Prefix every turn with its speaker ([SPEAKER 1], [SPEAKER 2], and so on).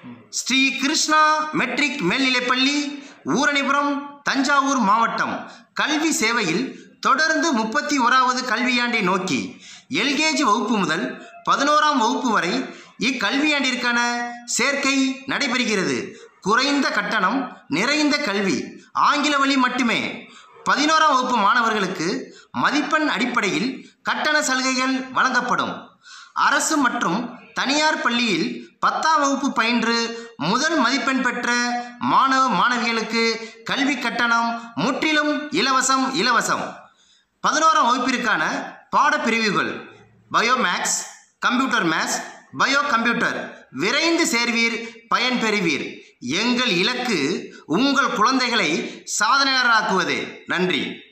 [SPEAKER 1] Sri Krishna matric மேல்நிலைப்பள்ளி ஊரணிபுரம் தஞ்சாவூர் மாவட்டம் கல்வி சேவையில் தொடர்ந்து முப்பத்தி ஓராவது கல்வியாண்டை நோக்கி எல்கேஜி வகுப்பு முதல் பதினோராம் வகுப்பு வரை இக்கல்வியாண்டிற்கான சேர்க்கை நடைபெறுகிறது குறைந்த கட்டணம் நிறைந்த கல்வி ஆங்கில வழி மட்டுமே பதினோராம் வகுப்பு மாணவர்களுக்கு மதிப்பெண் அடிப்படையில் கட்டண சலுகைகள் வழங்கப்படும் அரசு மற்றும் தனியார் பள்ளியில் பத்தாம் வகுப்பு பயின்று முதல் மதிப்பெண் பெற்ற மாணவ மாணவிகளுக்கு கல்வி கட்டணம் முற்றிலும் இலவசம் இலவசம் பதினோராம் வகுப்பிற்கான பாடப்பிரிவுகள் bio maths computer maths bio computer விரைந்து சேர்வீர் பயன்பெறுவீர் எங்கள் இலக்கு உங்கள் குழந்தைகளை சாதனையாளராக்குவதே நன்றி